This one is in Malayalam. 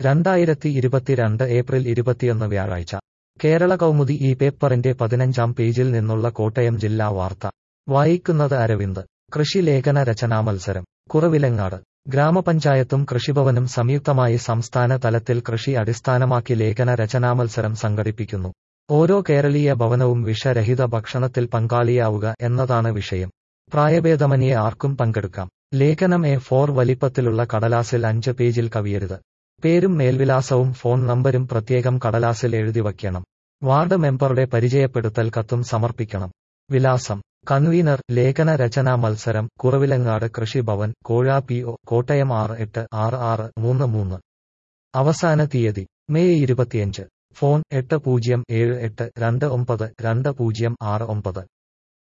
രണ്ടായിരത്തി ഇരുപത്തിരണ്ട് ഏപ്രിൽ ഇരുപത്തിയൊന്ന് വ്യാഴാഴ്ച കേരള കൗമുദി ഈ പേപ്പറിന്റെ പതിനഞ്ചാം പേജിൽ നിന്നുള്ള കോട്ടയം ജില്ലാ വാർത്ത വായിക്കുന്നത് അരവിന്ദ് കൃഷി ലേഖന രചനാ മത്സരം കുറവിലങ്ങാട് ഗ്രാമപഞ്ചായത്തും കൃഷിഭവനും സംയുക്തമായി സംസ്ഥാന തലത്തിൽ കൃഷി അടിസ്ഥാനമാക്കി ലേഖന രചനാമത്സരം സംഘടിപ്പിക്കുന്നു ഓരോ കേരളീയ ഭവനവും വിഷരഹിത ഭക്ഷണത്തിൽ പങ്കാളിയാവുക എന്നതാണ് വിഷയം പ്രായഭേദമന്യേ ആർക്കും പങ്കെടുക്കാം ലേഖനം എ ഫോർ വലിപ്പത്തിലുള്ള കടലാസിൽ അഞ്ച് പേജിൽ കവിയരുത് പേരും മേൽവിലാസവും ഫോൺ നമ്പരും പ്രത്യേകം കടലാസിൽ എഴുതി വയ്ക്കണം വാർഡ് മെമ്പറുടെ പരിചയപ്പെടുത്തൽ കത്തും സമർപ്പിക്കണം വിലാസം കൺവീനർ ലേഖന രചനാ മത്സരം കുറവിലങ്ങാട് കൃഷിഭവൻ കോഴ പി ഒ കോട്ടയം ആറ് എട്ട് ആറ് ആറ് മൂന്ന് മൂന്ന് അവസാന തീയതി മെയ് ഇരുപത്തിയഞ്ച് ഫോൺ എട്ട് പൂജ്യം ഏഴ് എട്ട് രണ്ട് ഒമ്പത് രണ്ട് പൂജ്യം ആറ് ഒമ്പത്